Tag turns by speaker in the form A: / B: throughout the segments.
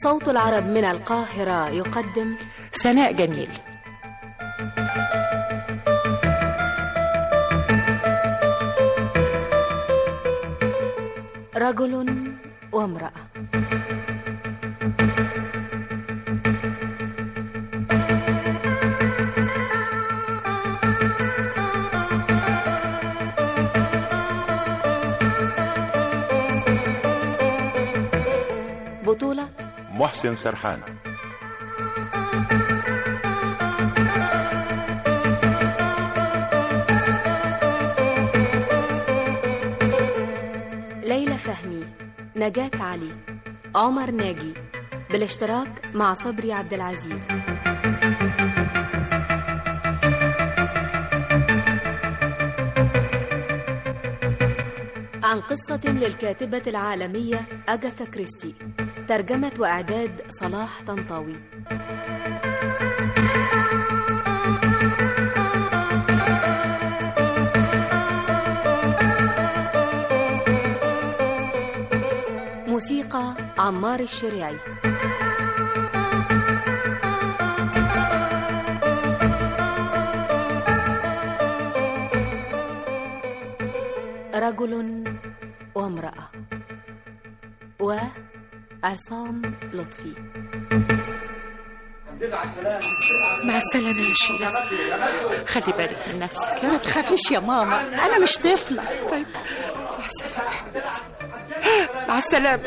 A: صوت العرب من القاهرة يقدم
B: سناء جميل
A: رجل وامرأة بطولة
C: محسن سرحان
A: ليلى فهمي نجاة علي عمر ناجي بالاشتراك مع صبري عبد العزيز عن قصة للكاتبة العالمية أجاثا كريستي ترجمة وإعداد صلاح طنطاوي موسيقى عمار الشريعي رجل وامرأة وعصام لطفي
B: مع السلامة يا شيرة خلي بالك من نفسك
D: ما تخافيش يا ماما انا مش طفله
B: طيب مع السلامة يا حبيبتي. مع السلامة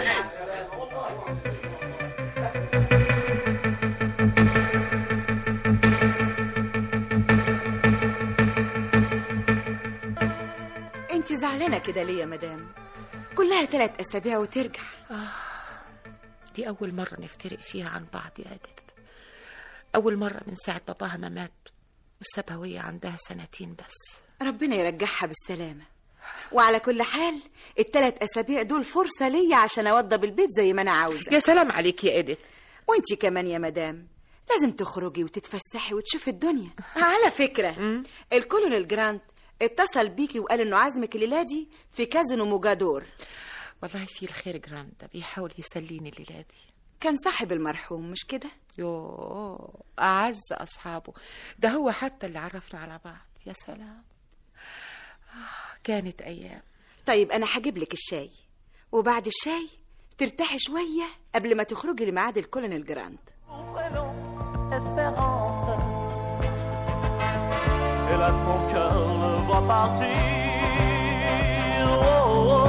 D: انت زعلانه كده ليه يا مدام كلها ثلاث اسابيع وترجع
B: دي أول مرة نفترق فيها عن بعض يا أديت أول مرة من ساعة باباها ما مات وسابها وهي عندها سنتين بس
D: ربنا يرجعها بالسلامه وعلى كل حال الثلاث اسابيع دول فرصه ليا عشان اوضب البيت زي ما انا عاوزه
B: يا سلام عليك يا إيديت
D: وانت كمان يا مدام لازم تخرجي وتتفسحي وتشوفي الدنيا على فكره الكولونيل جرانت اتصل بيكي وقال انه عازمك الليله دي في كازينو موجادور
B: والله في الخير جراند ده بيحاول يسليني الليلة دي
D: كان صاحب المرحوم مش كده
B: يوه أعز أصحابه ده هو حتى اللي عرفنا على بعض يا سلام آه، كانت أيام
D: طيب انا هجيب لك الشاي وبعد الشاي ترتاحي شويه قبل ما تخرجي لميعاد الكولونيل جراند
E: espérance. Hélas, mon cœur le voit partir. Oh, oh,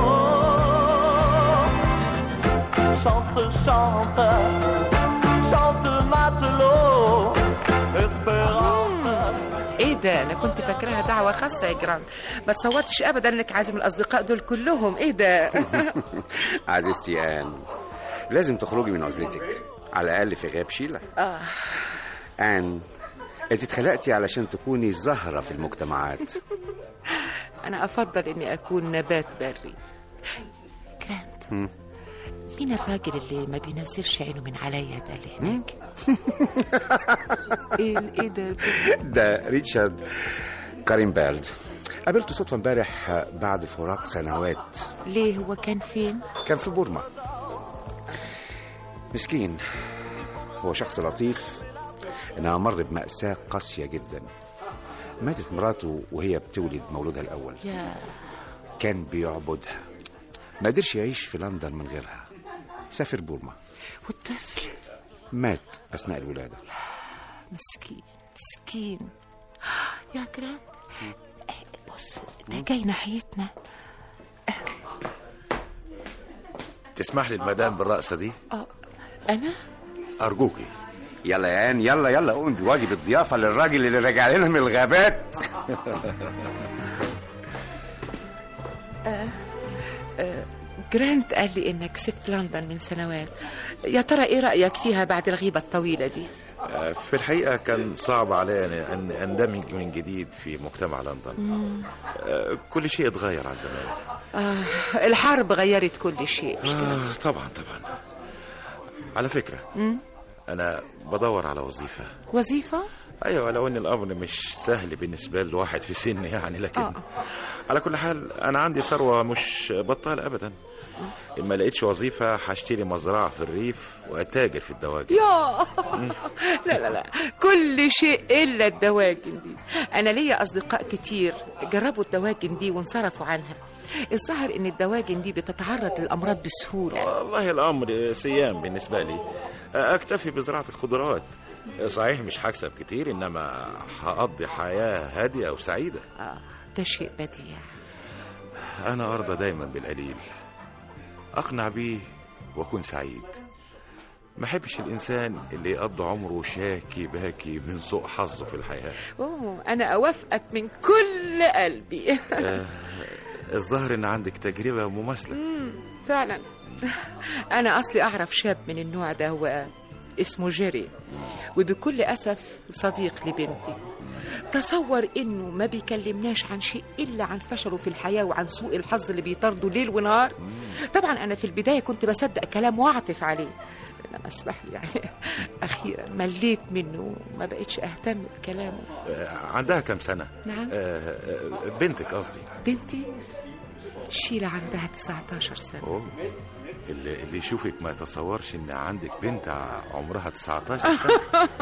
E: oh. Chante, chante, chante matelot, espérance.
B: ايه ده انا كنت فاكراها دعوه خاصه يا جراند ما تصورتش ابدا انك عازم الاصدقاء دول كلهم ايه ده
F: عزيزتي آن لازم تخرجي من عزلتك على الأقل في غياب شيلة
B: اه
F: آن أنت اتخلقتي علشان تكوني زهرة في المجتمعات
B: انا افضل اني اكون نبات بري جراند مين الراجل اللي ما بينزلش عينه من عليا ده اللي هناك ايه ايه ده
F: ده ريتشارد كارينبالد قابلته صدفة امبارح بعد فراق سنوات
B: ليه هو كان فين
F: كان في بورما مسكين هو شخص لطيف انها مر بمأساة قاسية جدا ماتت مراته وهي بتولد مولودها الأول
B: يا
F: كان بيعبدها ما قدرش يعيش في لندن من غيرها سافر بورما
B: والطفل
F: مات أثناء الولادة
B: مسكين مسكين يا جراند بص ده جاي ناحيتنا
C: تسمح لي المدام بالرقصة دي
B: اه انا
C: أرجوكي
F: يلا يا آن يلا يلا قوم بواجب الضيافة للراجل اللي راجع لنا من الغابات
B: جرانت قال لي انك سبت لندن من سنوات يا ترى ايه رايك فيها بعد الغيبه الطويله دي
C: آه، في الحقيقة كان صعب علي أن أندمج من جديد في مجتمع لندن آه، كل شيء اتغير عن زمان
B: آه الحرب غيرت كل شيء
C: آه طبعا طبعا على فكرة انا بدور على وظيفه
B: وظيفة
C: ايوه لو ان الامر مش سهل بالنسبه لواحد في سني يعني لكن
B: آه.
C: على كل حال انا عندي ثروه مش بطاله ابدا ان ما لقيتش وظيفه هشتري مزرعه في الريف واتاجر في الدواجن
B: يا لا لا لا كل شيء الا الدواجن دي انا ليا اصدقاء كتير جربوا الدواجن دي وانصرفوا عنها الظاهر ان الدواجن دي بتتعرض للامراض بسهوله
C: والله الامر سيام بالنسبه لي اكتفي بزراعه الخضروات صحيح مش هكسب كتير انما هقضي حياه هاديه وسعيده
B: آه ده شيء بديع
C: انا ارضى دايما بالقليل اقنع بيه واكون سعيد ما احبش الانسان اللي يقضي عمره شاكي باكي من سوء حظه في الحياه
B: اوه انا اوافقك من كل قلبي
C: الظاهر ان عندك تجربه مماثله
B: فعلا انا اصلي اعرف شاب من النوع ده هو اسمه جيري وبكل اسف صديق لبنتي تصور انه ما بيكلمناش عن شيء الا عن فشله في الحياه وعن سوء الحظ اللي بيطارده ليل ونهار طبعا انا في البدايه كنت بصدق كلام واعطف عليه انما اسمح لي يعني اخيرا مليت منه وما بقتش اهتم بكلامه
C: عندها كم سنه
B: نعم
C: آه، آه، بنتك قصدي
B: بنتي شيلة عندها 19 سنة
C: اوه اللي, اللي يشوفك ما يتصورش ان عندك بنت عمرها 19 سنه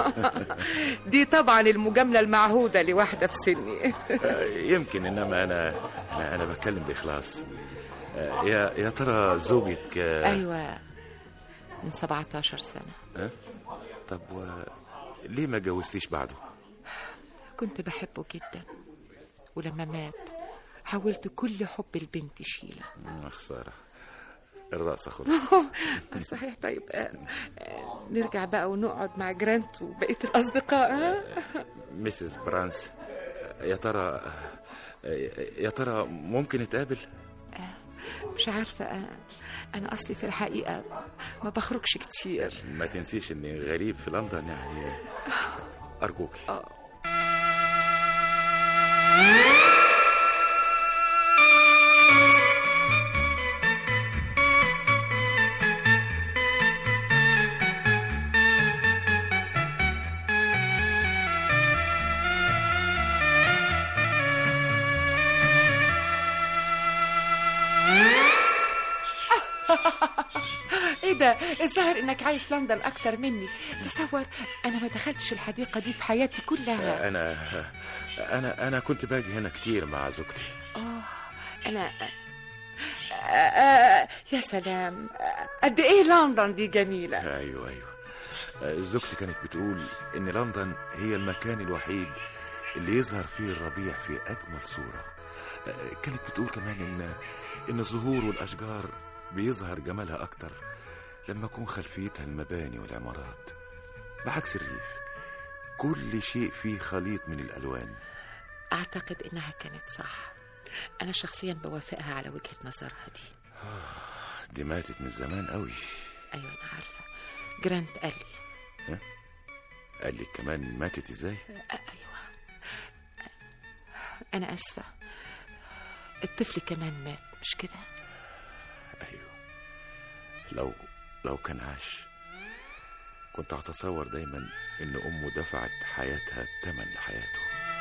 B: دي طبعا المجاملة المعهودة لواحدة في سني
C: آه، يمكن انما انا انا, أنا بتكلم باخلاص آه، يا يا ترى زوجك آه،
B: أيوة من 17 سنة
C: طب و... ليه ما جوزتيش بعده
B: كنت بحبه جدا ولما مات حولت كل حب البنت شيلة
C: مم، خساره الرأس خلص
B: صحيح طيب آه، آه، نرجع بقى ونقعد مع جرانت وبقية الأصدقاء ها؟
C: ميسيس برانس يا ترى يا ترى ممكن نتقابل
B: مش عارفة آه، أنا أصلي في الحقيقة ما بخرجش كتير
C: ما تنسيش اني غريب في لندن يعني ارجوك
B: ايه ده الظاهر انك عارف لندن اكتر مني تصور انا ما دخلتش الحديقه دي في حياتي كلها
C: انا انا انا كنت باجي هنا كتير مع زوجتي
B: اه انا آه، آه، يا سلام آه، قد ايه لندن دي جميله
C: ايوه ايوه زوجتي كانت بتقول ان لندن هي المكان الوحيد اللي يظهر فيه الربيع في اجمل صوره كانت بتقول كمان ان ان الزهور والاشجار بيظهر جمالها اكتر لما يكون خلفيتها المباني والعمارات بعكس الريف كل شيء فيه خليط من الالوان
B: اعتقد انها كانت صح انا شخصيا بوافقها على وجهه نظرها دي
C: دي ماتت من زمان قوي
B: ايوه انا عارفه جرانت قال لي
C: قال لي كمان ماتت ازاي
B: آه، ايوه انا اسفه الطفل كمان مات مش كده
C: ايوه لو لو كان عاش كنت هتصور دايما ان امه دفعت حياتها ثمن لحياته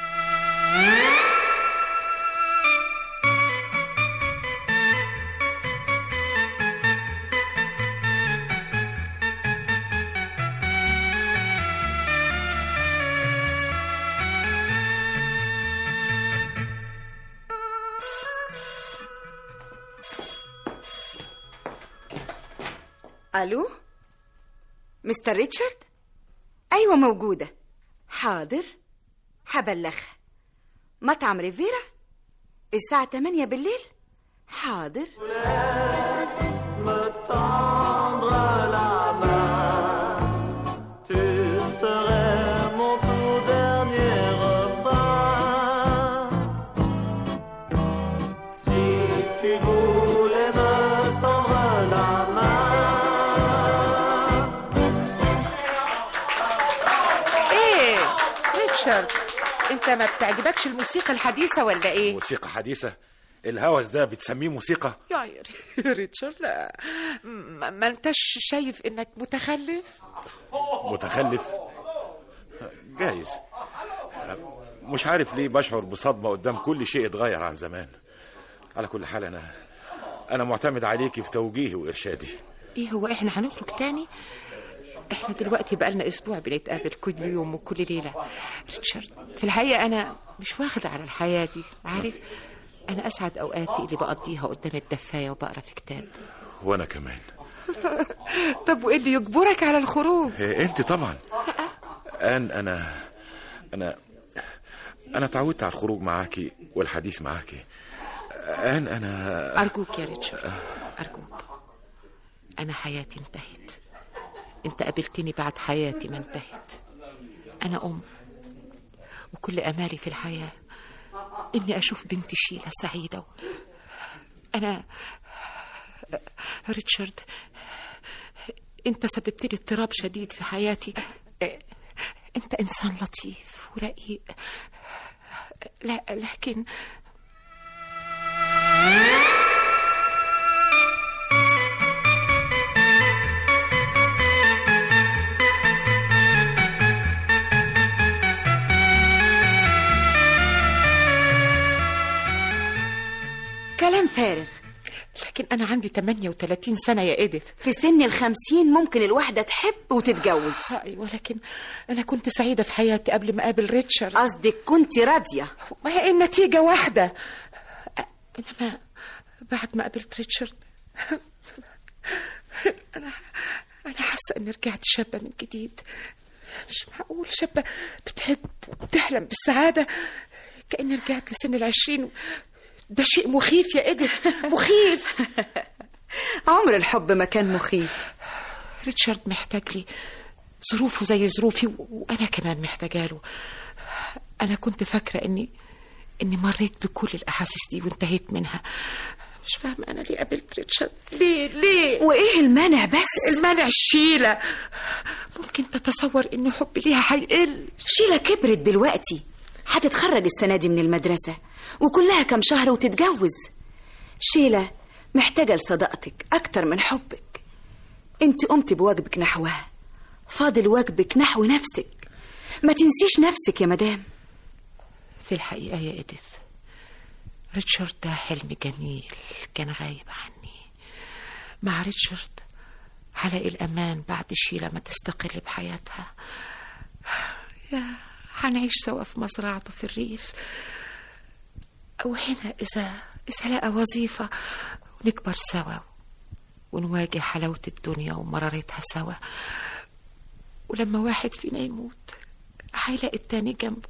D: الو مستر ريتشارد ايوه موجوده حاضر هبلغها مطعم ريفيرا الساعه 8 بالليل حاضر
E: me tendre la main. Tu serais mon tout dernier refrain. Si tu voulais me tendre la main.
B: ايه ريتشارد انت ما بتعجبكش الموسيقى الحديثه ولا ايه
C: موسيقى حديثة الهوس ده بتسميه موسيقى
B: يا يا ريتشارد لا ما, ما انتش شايف انك متخلف
C: متخلف جايز مش عارف ليه بشعر بصدمة قدام كل شيء اتغير عن زمان على كل حال أنا أنا معتمد عليكي في توجيهي وإرشادي
B: ايه هو احنا هنخرج تاني احنا دلوقتي بقالنا اسبوع بنتقابل كل يوم وكل ليله ريتشارد في الحقيقه انا مش واخده على الحياه دي عارف انا اسعد اوقاتي اللي بقضيها قدام الدفايه وبقرا في كتاب
C: وأنا كمان
B: طب وايه اللي يجبرك على الخروج
C: إيه، أنت طبعا أن أنا أنا أنا تعودت على الخروج معاكي والحديث معاكي أن أنا
B: ارجوك يا ريتشارد ارجوك انا حياتي انتهت انت قابلتني بعد حياتي ما انتهت انا ام وكل امالي في الحياه اني اشوف بنتي شيله سعيده انا ريتشارد انت سببت لي اضطراب شديد في حياتي انت انسان لطيف ورقيق لا لكن
D: كلام فارغ
B: لكن انا عندي 38 سنه يا ايديث
D: في سن الخمسين ممكن الواحدة تحب وتتجوز
B: ايوه لكن انا كنت سعيده في حياتي قبل ما اقابل ريتشارد
D: قصدك كنت راضية
B: ما هي النتيجه واحده انما بعد ما قابلت ريتشارد انا انا حاسه اني رجعت شابه من جديد مش معقول شابه بتحب وبتحلم بالسعاده كاني رجعت لسن العشرين ده شيء مخيف يا إيديث مخيف
D: عمر الحب ما كان مخيف
B: ريتشارد محتاج لي ظروفه زي ظروفي و- وانا كمان محتاجه له انا كنت فاكره اني اني مريت بكل الاحاسيس دي وانتهيت منها مش فاهمه انا ليه قابلت ريتشارد ليه ليه
D: وإيه المانع بس
B: المانع الشيله ممكن تتصور ان حبي ليها هيقل
D: شيلة كبرت دلوقتي هتتخرج السنة دي من المدرسة وكلها كام شهر وتتجوز شيلة محتاجة لصداقتك أكتر من حبك انت قمت بواجبك نحوها فاضل واجبك نحو نفسك ما تنسيش نفسك يا مدام
B: في الحقيقة يا إيديث ريتشارد ده حلم جميل كان غايب عني مع ريتشارد هلاقي الأمان بعد شيلة ما تستقل بحياتها يا هنعيش سوا في مزرعته في الريف أو هنا إذا إذا لقى وظيفة ونكبر سوا ونواجه حلاوة الدنيا ومرارتها سوا ولما واحد فينا يموت هيلاقي التاني جنبه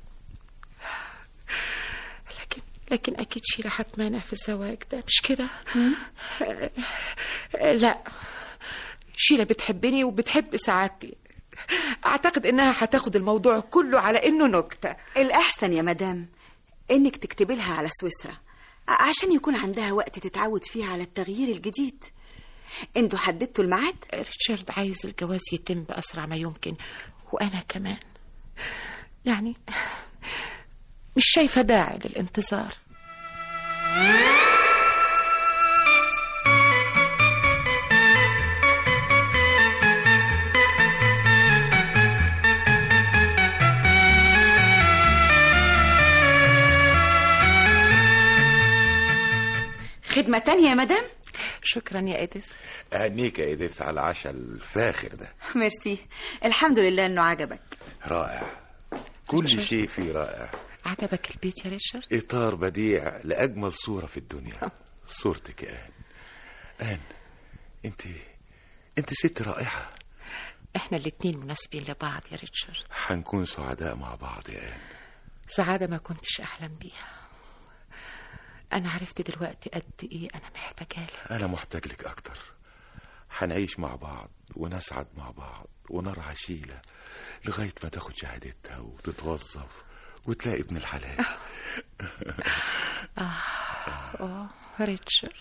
B: لكن لكن اكيد شيرة هتمانع في الزواج ده مش كده آه، آه، لا شيرة بتحبني وبتحب سعادتي اعتقد انها هتاخد الموضوع كله على انه نكته
D: الأحسن يا مدام إنك تكتبي لها على سويسرا ع- عشان يكون عندها وقت تتعود فيه على التغيير الجديد انتوا حددتوا الميعاد
B: ريتشارد عايز الجواز يتم باسرع ما يمكن وانا كمان يعني مش شايفه داعي للانتظار
D: خدمة تانية يا مدام
B: شكرا يا إيديث
C: أهنيك يا إيديث على العشاء الفاخر ده
D: ميرسي الحمد لله إنه عجبك
C: رائع كل شيء فيه رائع
B: عجبك البيت يا ريتشارد
C: إطار بديع لأجمل صورة في الدنيا صورتك يا آن آن أنت أنت ست رائعة
B: احنا الاتنين مناسبين لبعض يا ريتشارد
C: هنكون سعداء مع بعض يا آن
B: سعادة ما كنتش أحلم بيها أنا عرفت دلوقتي قد إيه أنا محتاجة لك
C: أنا محتاج لك أكتر هنعيش مع بعض ونسعد مع بعض ونرعى شيلة لغاية ما تاخد شهادتها وتتوظف وتلاقي ابن الحلال
B: آه ريتشارد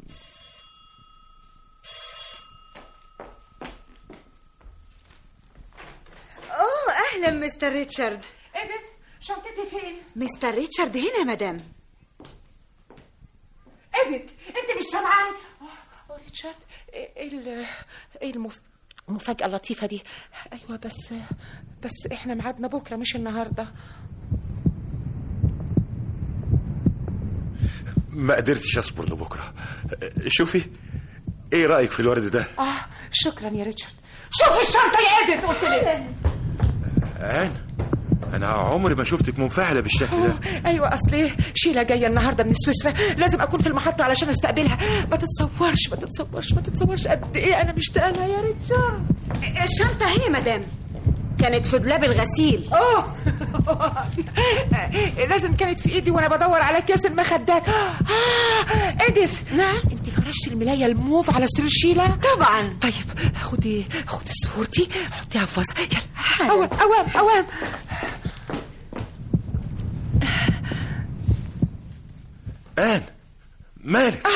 D: أوه أهلا مستر ريتشارد
B: إيديث شنطتي فين؟
D: مستر ريتشارد هنا يا مدام
B: اديت انت مش سامعاني آه، ريتشارد ايه ال- ايه المف... المفاجأة اللطيفة دي ايوه بس بس احنا ميعادنا بكرة مش النهاردة
C: ما قدرتش اصبر لبكره شوفي ايه رايك في الورد ده
B: اه شكرا يا ريتشارد شوف الشنطة يا اديت قلت لك
C: انا انا عمري ما شفتك منفعله بالشكل ده
B: ايوه اصل ايه شيله جايه النهارده من سويسرا لازم اكون في المحطه علشان استقبلها ما تتصورش ما تتصورش ما تتصورش قد ايه انا مشتاقه لها يا ريتشارد
D: الشنطة هي مدام كانت في دولاب الغسيل
B: اوه لازم كانت في ايدي وانا بدور على كاس المخدات اه اديث
D: نعم
B: انت فرشتي الملايه الموف على سرير شيله
D: طبعا
B: طيب خدي خدي الصور دي حطيها في فازه يلا اوام اوام اوام
C: ان مالك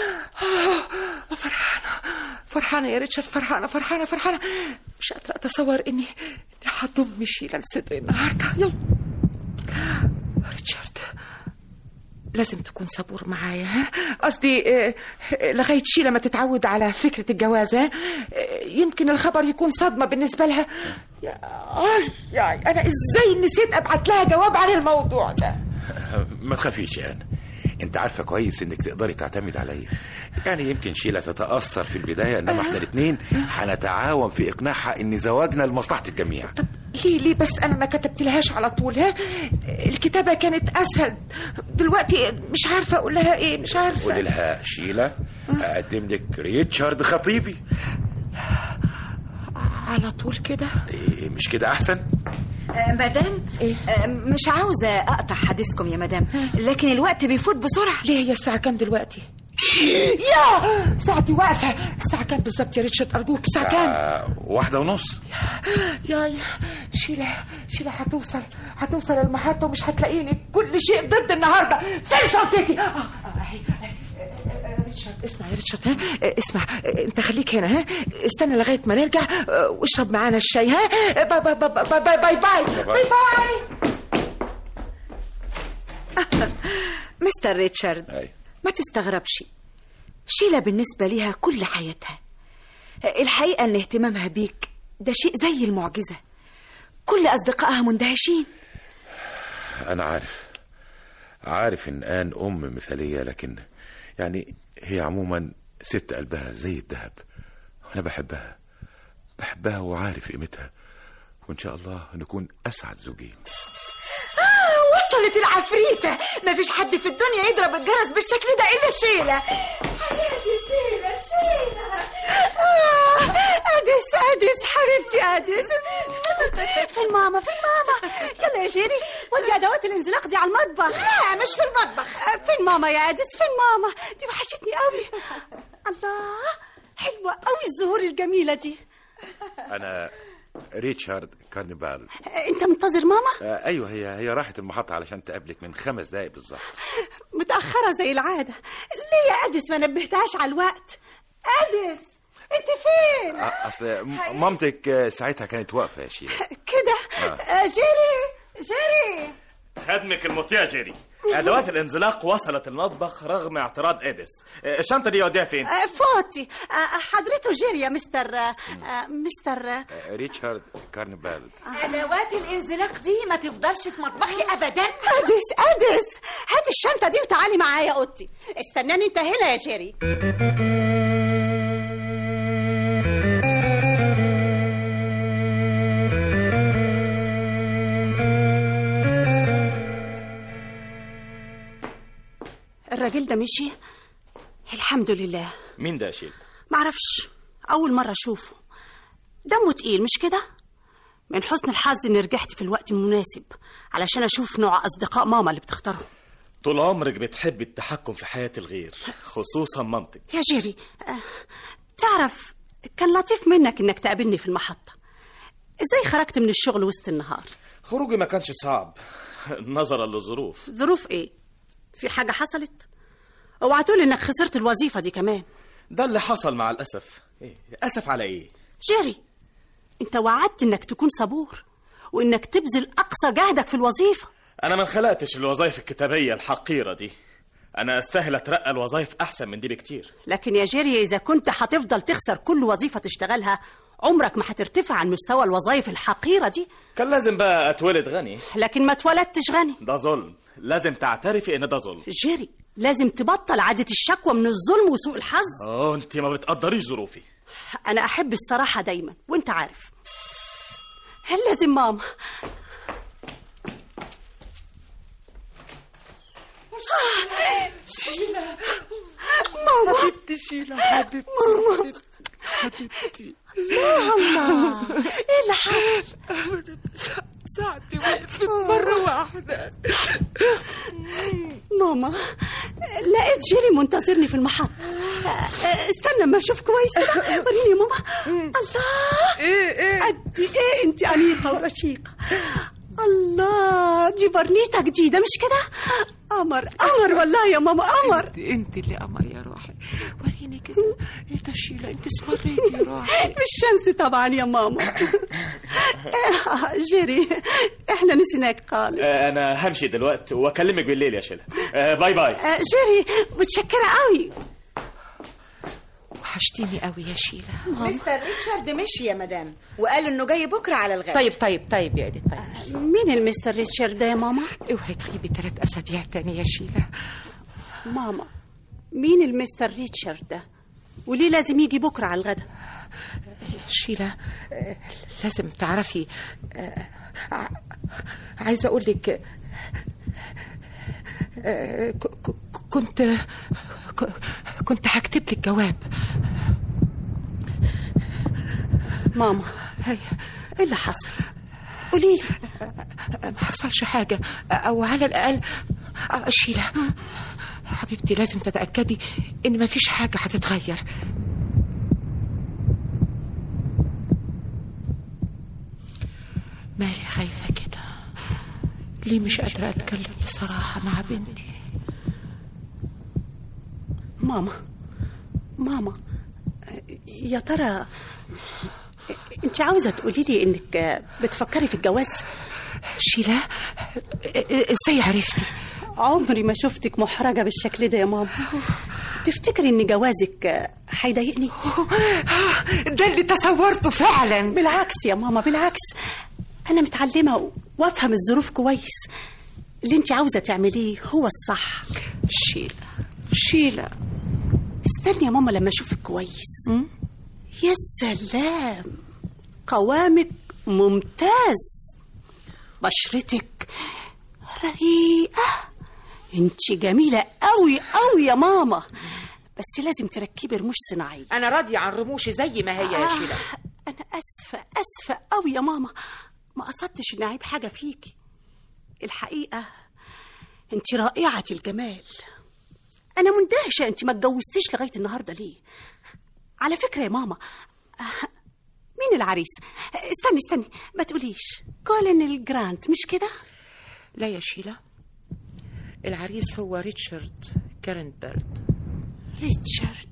B: فرحانة فرحانة يا ريتشارد فرحانة فرحانة فرحانة مش قادرة أتصور إني إني هضم شيلة لصدري النهاردة يلا ريتشارد لازم تكون صبور معايا ها قصدي آه، آه، لغاية شيلة ما تتعود على فكرة الجواز ها آه، يمكن الخبر يكون صدمة بالنسبة لها يا آي، يا آي، أنا إزاي نسيت أبعت لها جواب عن الموضوع ده
C: ما تخافيش يا ان انت عارفه كويس انك تقدري تعتمد عليا يعني يمكن شيله تتاثر في البدايه انما احنا الاثنين هنتعاون في اقناعها ان زواجنا لمصلحه الجميع
B: طب ليه ليه بس انا ما كتبت لهاش على طول ها الكتابه كانت اسهل دلوقتي مش عارفه اقول لها ايه مش
C: قولي
B: عارفه
C: لها شيله اقدم لك ريتشارد خطيبي
B: على طول كده
C: إيه مش كده احسن
D: آه، مدام
B: إيه؟
D: آه، مش عاوزة أقطع حديثكم يا مدام لكن الوقت بيفوت بسرعة
B: ليه هي الساعه كام دلوقتي يا ساعتي واقفه الساعه كام بالظبط يا ريتشارد ارجوك الساعه كام
C: آه واحده ونص
B: يا يا شيلة شيلة هتوصل هتوصل المحطة ومش هتلاقيني كل شيء ضد النهاردة فين شنطتي؟ آه، آه، أهي، أهي. آه، آه، ريتشارد اسمع يا ريتشارد ها آه، اسمع آه، انت خليك هنا ها استنى لغاية ما نرجع آه، واشرب معانا الشاي ها آه، باي باي باي باي باي باي باي باي باي
D: مستر ريتشارد
C: أي.
D: ما تستغربش شيلة بالنسبة ليها كل حياتها الحقيقة ان اهتمامها بيك ده شيء زي المعجزة كل أصدقائها مندهشين
C: انا عارف عارف ان ان ام مثاليه لكن يعني هي عموما ست قلبها زي الذهب وانا بحبها بحبها وعارف قيمتها وان شاء الله نكون اسعد زوجين
D: وصلت العفريتة ما فيش حد في الدنيا يضرب الجرس بالشكل ده إلا شيلة حبيبتي شيلة شيلة آه، أديس أديس حبيبتي أديس
G: فين ماما فين ماما يلا يا جيري ودي ادوات الانزلاق دي على المطبخ
D: لا مش في المطبخ
G: فين ماما يا اديس فين ماما دي وحشتني قوي الله حلوه قوي الزهور الجميله دي
C: انا ريتشارد كارنيفال
G: انت منتظر ماما
C: آه ايوه هي هي راحت المحطه علشان تقابلك من خمس دقايق بالظبط
G: متاخره زي العاده ليه يا اديس ما نبهتهاش على الوقت اديس انت فين
C: آه، اصل م- مامتك آه، ساعتها كانت واقفه يا شيخ
G: كده آه، جيري جيري
H: خدمك المطيع جيري ادوات الانزلاق وصلت المطبخ رغم اعتراض اديس الشنطه دي يوديها فين
G: آه، فوتي آه، حضرته جيري يا مستر آه، آه، مستر آه،
C: آه، ريتشارد كارنيفال
D: أدوات الانزلاق دي ما تفضلش في مطبخي أبدا
G: اديس اديس هاتي الشنطه دي وتعالي معايا اوضتي استناني انت هنا يا جيري الراجل ده مشي الحمد لله
H: مين ده يا شيل
G: معرفش أول مرة أشوفه دمه تقيل مش كده؟ من حسن الحظ إني رجعت في الوقت المناسب علشان أشوف نوع أصدقاء ماما اللي بتختارهم
H: طول عمرك بتحب التحكم في حياه الغير خصوصا مامتك
G: يا جيري آه، تعرف كان لطيف منك إنك تقابلني في المحطة إزاي خرجت من الشغل وسط النهار؟
H: خروجي ما كانش صعب نظرا للظروف
G: ظروف إيه؟ في حاجة حصلت؟ اوعى تقول إنك خسرت الوظيفة دي كمان
H: ده اللي حصل مع الاسف إيه؟ اسف على ايه
G: جيري أنت وعدت إنك تكون صبور وإنك تبذل أقصى جهدك في الوظيفة
H: انا ما خلقتش الوظائف الكتابيه الحقيره دي انا استاهل اترقى الوظايف احسن من دي بكتير
G: لكن يا جيري إذا كنت هتفضل تخسر كل وظيفة تشتغلها عمرك ما هترتفع عن مستوى الوظائف الحقيرة دي
H: كان لازم بقى اتولد غني
G: لكن ما اتولدتش غني
H: ده ظلم لازم تعترفي ان ده ظلم
G: جيري لازم تبطل عادة الشكوى من الظلم وسوء الحظ
H: اه انت ما بتقدريش ظروفي
G: أنا أحب الصراحة دايما وأنت عارف هل لازم ماما ماما
B: حبيبتي شيلة حبيبتي
G: ماما
B: حبيبتي
G: الله ايه اللي حصل
B: ساعتي وقفت مرة واحدة
G: ماما لقيت جيري منتظرني في المحطة استنى ما اشوف كويس كده وريني يا ماما الله
B: ايه ايه
G: قد ايه انت انيقة ورشيقة الله دي برنيطة جديدة مش كده قمر قمر والله يا ماما قمر
B: انت انت اللي قمر يا روحي وريني كده ايه ده شيلة انت اسمريتي يا روحي
G: بالشمس طبعا يا ماما جيري احنا نسيناك خالص
H: آه، انا همشي دلوقتي واكلمك بالليل يا شيلة آه، باي باي
G: آه، جيري متشكرة قوي
B: وحشتيني قوي يا شيلة
D: مستر ريتشارد مشي يا مدام وقالوا انه جاي بكره على الغد
B: طيب طيب طيب يا دي طيب
G: مين المستر ريتشارد ده يا ماما
B: اوعي تغيبي ثلاث اسابيع تاني يا شيلة
G: ماما مين المستر ريتشارد ده وليه لازم يجي بكرة على الغدا
B: شيلة آه، لازم تعرفي آه، ع- عايزة أقول لك آه، ك- ك- كنت ك- كنت هكتب لك جواب
G: ماما
B: هي
G: ايه اللي حصل قولي لي
B: ما حصلش حاجة أو على الأقل آه، شيلة حبيبتي لازم تتأكدي إن مفيش حاجة هتتغير مالي خايفة كده ليه مش قادرة أتكلم بصراحة مع بنتي
G: ماما ماما يا ترى انت عاوزة تقولي لي انك بتفكري في الجواز
B: شيلة ازاي عرفتي
G: عمري ما شفتك محرجة بالشكل ده يا ماما تفتكري ان جوازك هيضايقني
B: ده اللي تصورته فعلا
G: بالعكس يا ماما بالعكس انا متعلمة وافهم الظروف كويس اللي انت عاوزة تعمليه هو الصح
B: شيلة شيلة
G: استني يا ماما لما اشوفك كويس يا سلام قوامك ممتاز بشرتك رقيقة انت جميلة قوي قوي يا ماما بس لازم تركبي رموش صناعية
B: أنا راضية عن رموشي زي ما هي يا شيلة
G: آه، أنا أسفة أسفة قوي يا ماما ما قصدتش إني أعيب حاجة فيكي الحقيقة أنت رائعة الجمال أنا مندهشة أنت ما اتجوزتيش لغاية النهاردة ليه على فكرة يا ماما آه، مين العريس استني استني ما تقوليش كولين جرانت مش كده
B: لا يا شيلة العريس هو ريتشارد كارنبرد
G: ريتشارد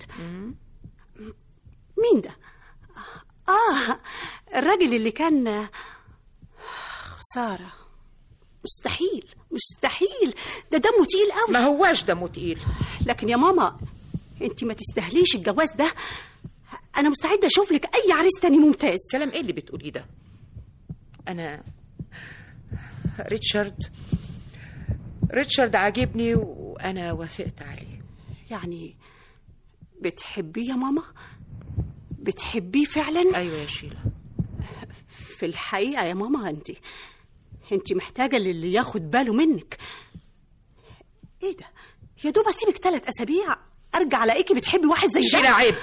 G: مين ده آه الراجل اللي كان خسارة مستحيل مستحيل ده دمه تقيل قوي
B: ما هواش دمه تقيل
G: لكن يا ماما انت ما تستاهليش الجواز ده انا مستعده اشوف لك اي عريس تاني ممتاز
B: كلام ايه اللي بتقوليه ده انا ريتشارد ريتشارد عاجبني وانا وافقت عليه
G: يعني بتحبيه يا ماما بتحبيه فعلا
B: ايوه يا شيلة
G: في الحقيقه يا ماما انت انت محتاجه للي ياخد باله منك ايه ده يا دوب اسيبك ثلاث اسابيع ارجع الاقيكي بتحبي واحد زي
B: شيلة
G: ده
B: عيب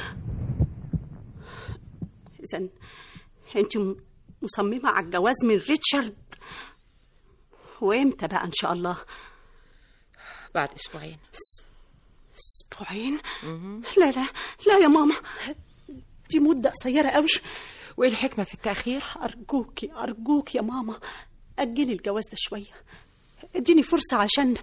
G: اذا انت م- مصممه على الجواز من ريتشارد وامتى بقى ان شاء الله
B: بعد اسبوعين
G: اسبوعين لا لا لا يا ماما دي مده قصيره قوي
B: وايه الحكمة في التأخير
G: ارجوكي ارجوك يا ماما اجلي الجواز ده شويه اديني فرصه عشان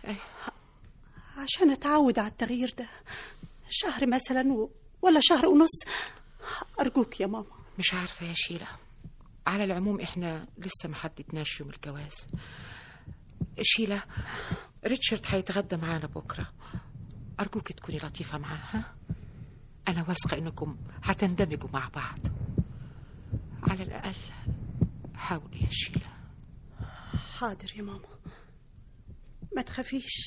G: عشان اتعود على التغيير ده شهر مثلا و... ولا شهر ونص ارجوك يا ماما
B: مش عارفة يا شيلة على العموم احنا لسه ما حددناش يوم الجواز شيلة ريتشارد هيتغدى معانا بكرة أرجوك تكوني لطيفة معاه ها أنا واثقة إنكم هتندمجوا مع بعض على الأقل حاولي يا شيلة
G: حاضر يا ماما ما تخافيش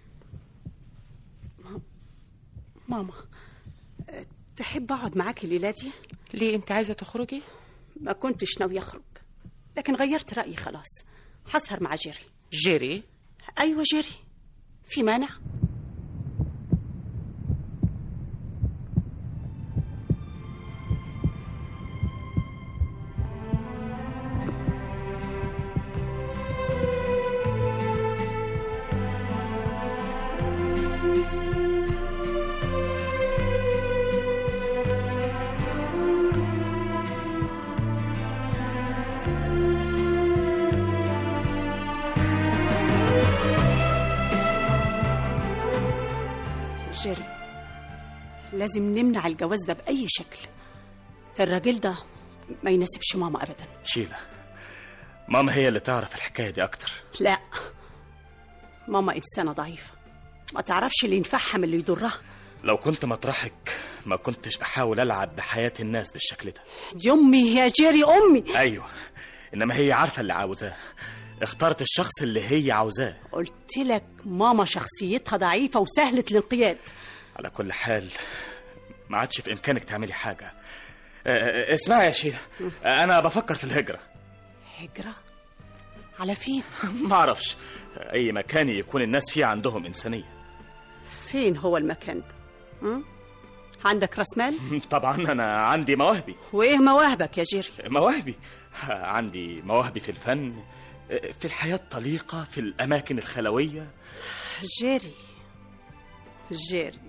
G: ما- ماما أه، تحب اقعد معاكي الليله دي
B: ليه أنت عايزة تخرجي؟
G: ما كنتش ناوي اخرج لكن غيرت رايي خلاص هسهر مع جيري
B: جيري
G: ايوه جيري في مانع جيري لازم نمنع الجواز ده بأي شكل الراجل ده ما يناسبش ماما أبدا
H: شيلة ماما هي اللي تعرف الحكاية دي أكتر
G: لا ماما إنسانة ضعيفة ما تعرفش اللي ينفعها من اللي يضرها
H: لو كنت مطرحك ما كنتش أحاول ألعب بحياة الناس بالشكل ده
G: دي أمي يا جيري أمي
H: أيوة إنما هي عارفة اللي عاوزاه اختارت الشخص اللي هي عاوزاه
G: قلت لك ماما شخصيتها ضعيفة وسهلة الانقياد
H: على كل حال ما عادش في إمكانك تعملي حاجة آه، آه، اسمعي يا شيلة آه، أنا بفكر في الهجرة
G: هجرة على فين
H: ما أعرفش أي مكان يكون الناس فيه عندهم إنسانية
G: فين هو المكان ده م? عندك راس مال
H: طبعا أنا عندي مواهبي
G: وإيه مواهبك يا جيري
H: مواهبي عندي مواهبي في الفن في الحياة الطليقة في الأماكن الخلوية
G: جيري جيري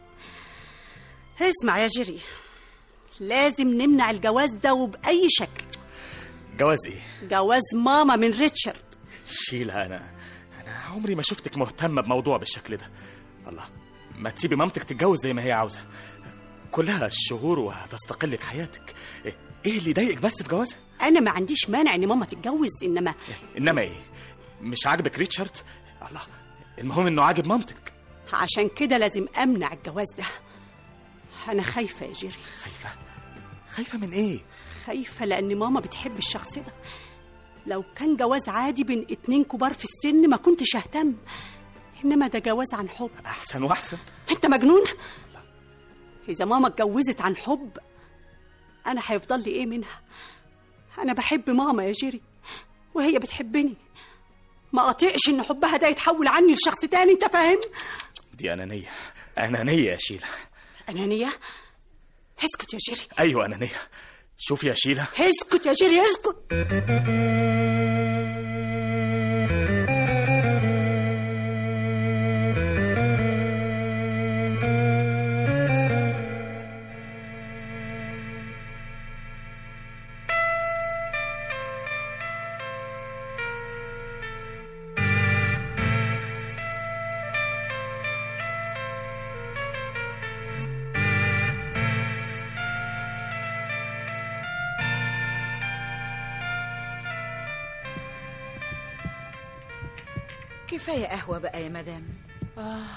G: اسمع يا جيري لازم نمنع الجواز ده وبأي شكل
H: جواز إيه؟
G: جواز ماما من ريتشارد
H: شيلها أنا أنا عمري ما شفتك مهتمة بموضوع بالشكل ده الله ما تسيبي مامتك تتجوز زي ما هي عاوزة كلها الشهور وهتستقل بحياتك إيه اللي يضايقك بس في جوازها؟
G: أنا ما عنديش مانع إن ماما تتجوز إنما
H: إنما إيه؟ مش عاجبك ريتشارد؟ الله المهم إنه عاجب مامتك
G: عشان كده لازم أمنع الجواز ده أنا خايفة يا جيري
H: خايفة خايفة من إيه؟
G: خايفة لأن ماما بتحب الشخص ده لو كان جواز عادي بين اتنين كبار في السن ما كنتش أهتم إنما ده جواز عن حب
H: أحسن وأحسن
G: أنت مجنون؟ إذا ماما اتجوزت عن حب أنا هيفضل لي إيه منها؟ أنا بحب ماما يا جيري وهي بتحبني ما أطيقش إن حبها ده يتحول عني لشخص تاني أنت فاهم؟
H: دي أنانية أنانية يا شيلة
G: أنانية؟ اسكت يا جيري
H: أيوة أنانية شوفي يا شيلة
G: اسكت يا جيري اسكت
D: كفاية قهوة بقى يا مدام
B: آه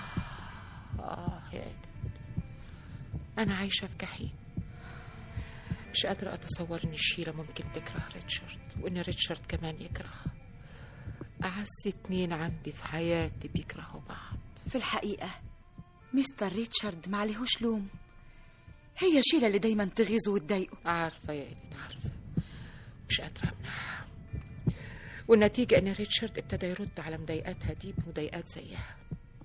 B: يا آدم أنا عايشة في جحيم مش قادرة أتصور إن شيلة ممكن تكره ريتشارد وإن ريتشارد كمان يكرهها أعز اتنين عندي في حياتي بيكرهوا بعض
D: في الحقيقة مستر ريتشارد معلهوش لوم هي شيلة اللي دايما تغيظه وتضايقه
B: عارفة يا إيدين عارفة مش قادرة أمنعها والنتيجة إن ريتشارد ابتدى يرد على مضايقاتها دي بمضايقات زيها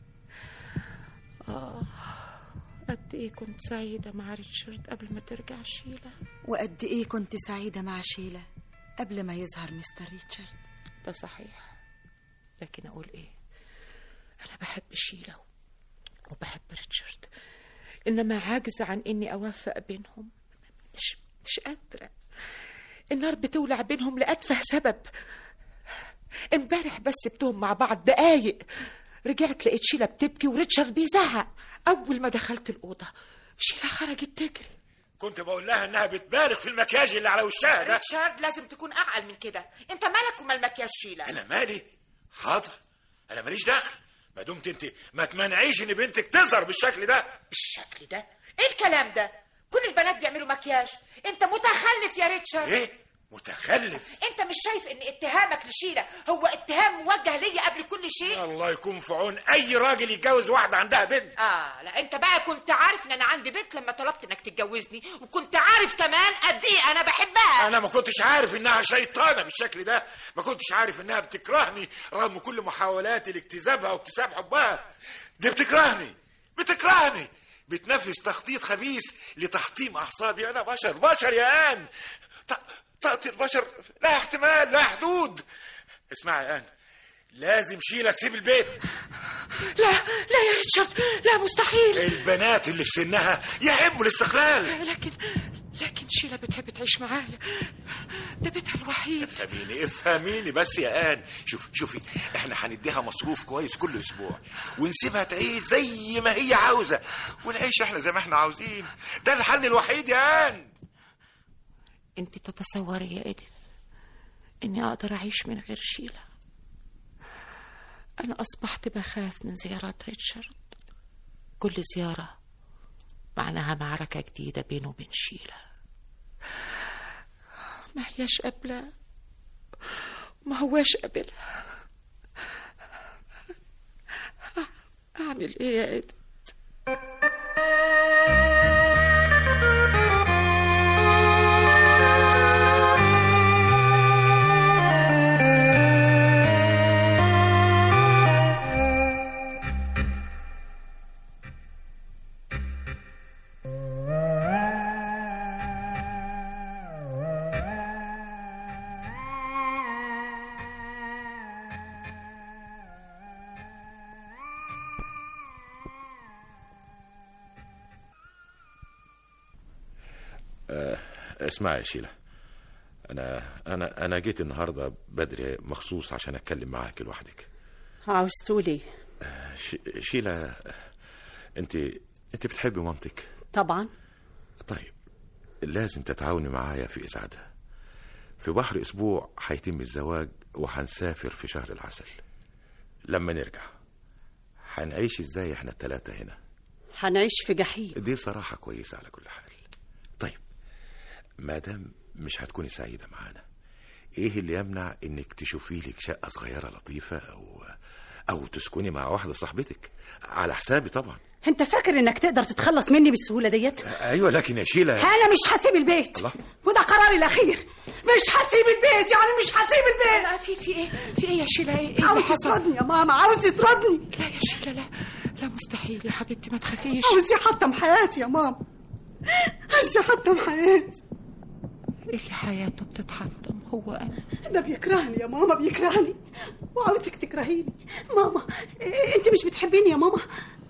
B: آه قد إيه كنت سعيدة مع ريتشارد قبل ما ترجع شيلة
D: وقد إيه كنت سعيدة مع شيلة قبل ما يظهر مستر ريتشارد
B: ده صحيح لكن أقول إيه أنا بحب شيلة وبحب ريتشارد إنما عاجزة عن إني أوفق بينهم مش مش قادرة النار بتولع بينهم لأتفه سبب امبارح بس سبتهم مع بعض دقايق رجعت لقيت شيلة بتبكي وريتشارد بيزعق أول ما دخلت الأوضة شيلة خرجت تجري
I: كنت بقول لها انها بتبالغ في المكياج اللي على وشها ده
J: ريتشارد لازم تكون اعقل من كده انت مالك ومال مكياج شيله
I: انا مالي حاضر انا ماليش دخل ما دمت انت ما تمنعيش ان بنتك تظهر بالشكل ده
B: بالشكل ده ايه الكلام ده كل البنات بيعملوا مكياج انت متخلف يا ريتشارد
I: ايه متخلف
B: انت مش شايف ان اتهامك لشيلة هو اتهام موجه ليا قبل كل شيء
I: الله يكون في عون اي راجل يتجوز واحده عندها بنت
B: اه لا انت بقى كنت عارف ان انا عندي بنت لما طلبت انك تتجوزني وكنت عارف كمان قد ايه انا بحبها
I: انا ما كنتش عارف انها شيطانه بالشكل ده ما كنتش عارف انها بتكرهني رغم كل محاولاتي لاكتسابها واكتساب حبها دي بتكرهني بتكرهني بتنفذ تخطيط خبيث لتحطيم اعصابي انا بشر بشر يا ان ط- طاقة البشر لها احتمال لها حدود اسمعي يا ان لازم شيلة تسيب البيت
B: لا لا يا ريتشارد لا مستحيل
I: البنات اللي في سنها يحبوا الاستقلال
B: لكن لكن شيلة بتحب تعيش معايا ده بيتها الوحيد
I: افهميني افهميني بس يا ان شوفي شوفي احنا هنديها مصروف كويس كل اسبوع ونسيبها تعيش زي ما هي عاوزه ونعيش احنا زي ما احنا عاوزين ده الحل الوحيد يا ان
B: انت تتصوري يا اديث اني اقدر اعيش من غير شيلة انا اصبحت بخاف من زيارات ريتشارد كل زيارة معناها معركة جديدة بينه وبين شيلة ما هياش قابلة ما هواش قابلها اعمل ايه يا اديث
C: اسمعي يا شيلة أنا أنا أنا جيت النهاردة بدري مخصوص عشان أتكلم معاك لوحدك
G: عاوز تقول ايه
C: ش- شيلة أنت أنت بتحبي مامتك
G: طبعا
C: طيب لازم تتعاوني معايا في إسعادها في بحر أسبوع هيتم الزواج وهنسافر في شهر العسل لما نرجع هنعيش إزاي إحنا التلاتة هنا
G: هنعيش في جحيم
C: دي صراحة كويسة على كل حال طيب ما دام مش هتكوني سعيدة معانا ايه اللي يمنع انك تشوفي لك شقة صغيرة لطيفة او او تسكني مع واحدة صاحبتك على حسابي طبعا
G: انت فاكر انك تقدر تتخلص مني بالسهوله ديت
C: ايوه لكن يا شيلة
G: انا مش هسيب البيت
C: الله.
G: وده قراري الاخير مش هسيب البيت يعني مش هسيب البيت
B: لا في في ايه في ايه يا شيلة ايه, إيه اللي
G: عاوز
B: حصل
G: تطردني يا ماما عاوز تطردني
B: لا يا شيلة لا لا مستحيل يا حبيبتي ما تخافيش
G: عاوز يحطم حياتي يا ماما عاوز يحطم حياتي
B: اللي حياته بتتحطم هو انا
G: ده بيكرهني يا ماما بيكرهني وعاوزك تكرهيني ماما إيه، انت مش بتحبيني يا ماما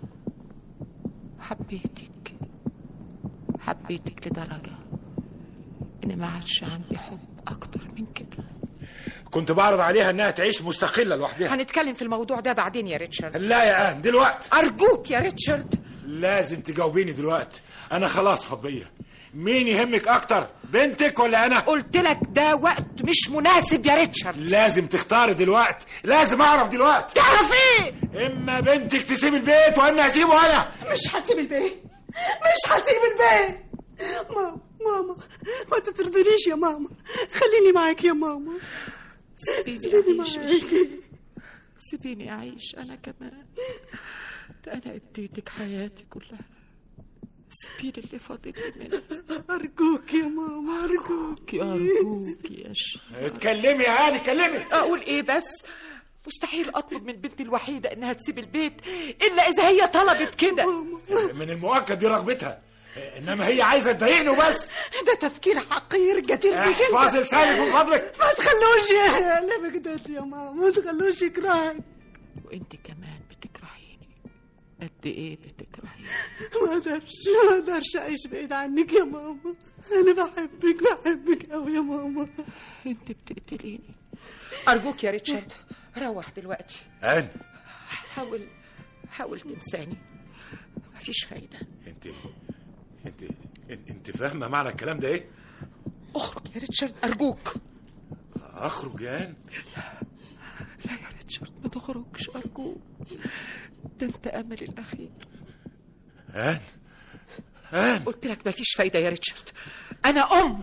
B: حبيتك حبيتك لدرجة إن ما عادش عندي حب أكتر من كده
I: كنت بعرض عليها انها تعيش مستقله لوحدها
B: هنتكلم في الموضوع ده بعدين يا ريتشارد
I: لا يا ان دلوقتي
B: أرجوك يا ريتشارد
I: لازم تجاوبيني دلوقتي انا خلاص فضيه مين يهمك اكتر بنتك ولا انا
B: قلت لك ده وقت مش مناسب يا ريتشارد
I: لازم تختاري دلوقتي لازم اعرف دلوقتي
B: تعرف ايه
I: اما بنتك تسيب البيت واما اسيبه انا
G: مش هسيب البيت مش هسيب البيت ماما ماما ما تطردنيش يا ماما خليني معاك يا ماما
B: سيبيني أعيش يا شيخ. سيبيني أعيش أنا كمان ده أنا اديتك حياتي كلها سيبيني اللي فاضل لي منها
G: أرجوك يا ماما أرجوك
B: يا أرجوك يا شيخ
I: اتكلمي يا هاني اتكلمي
B: أقول إيه بس مستحيل أطلب من بنتي الوحيدة إنها تسيب البيت إلا إذا هي طلبت كده
I: من المؤكد دي رغبتها انما هي عايزه تضايقني وبس
G: ده تفكير حقير جدير بيك
I: احفظي
G: انت
I: لسانك من فضلك
G: ما تخلوش يقلبك ده يا ماما ما تخلوش يكرهك
B: وأنت كمان بتكرهيني قد إيه بتكرهيني
G: ما اقدرش ما اقدرش اعيش بعيد عنك يا ماما انا بحبك بحبك قوي يا ماما
B: أنت بتقتليني أرجوك يا ريتشارد روح دلوقتي
I: ان
B: حاول حاول تنساني مفيش فايدة
C: انت انت انت, انت فاهمة معنى الكلام ده ايه
B: اخرج يا ريتشارد أرجوك
C: اخرج يا ان
B: لا يا ريتشارد ما تخرج تخرجش أرجوك ده أنت أملي الأخير
C: هان هان
B: قلت لك مفيش فايدة يا ريتشارد أنا أم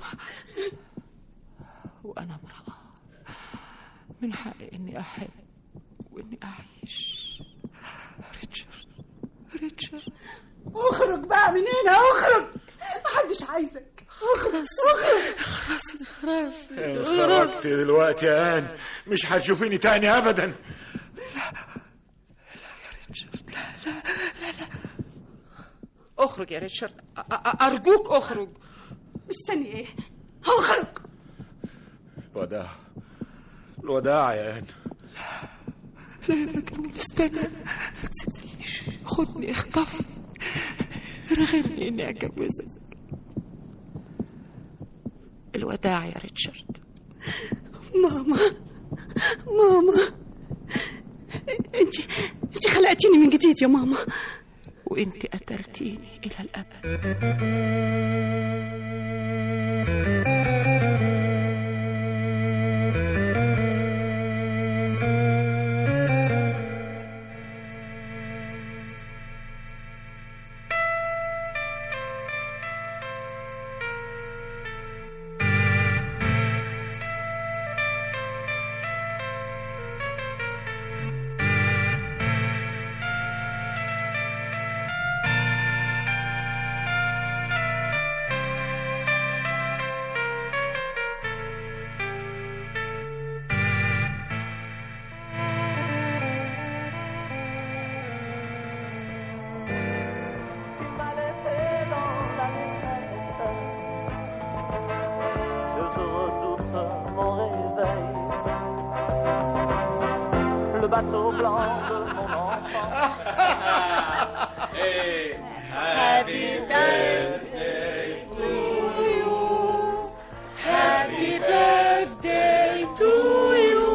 B: وأنا امرأة من حقي إني أحب وإني أعيش ريتشارد ريتشارد
G: اخرج بقى من هنا اخرج محدش عايزك اخرج اخرج
B: خلاص خلاص
I: إن خرجت دلوقتي يا هان مش هتشوفيني تاني ابدا
B: اخرج يا ريتشارد أ- أ- أرجوك اخرج
G: مستني ايه اخرج
I: الوداع الوداع يا هان
B: لا يا مجنون استنى ما تسيبنيش خدني اخطف رغمني اني اتجوزك الوداع يا ريتشارد
G: ماما ماما انت انت خلقتيني من جديد يا ماما
B: وانت قتلتيني الى الابد
E: m'a laissé dans la détresse. Que je redoute mon réveil. Le bateau blanc de mon enfant.
J: Happy birthday to you. Happy birthday to you.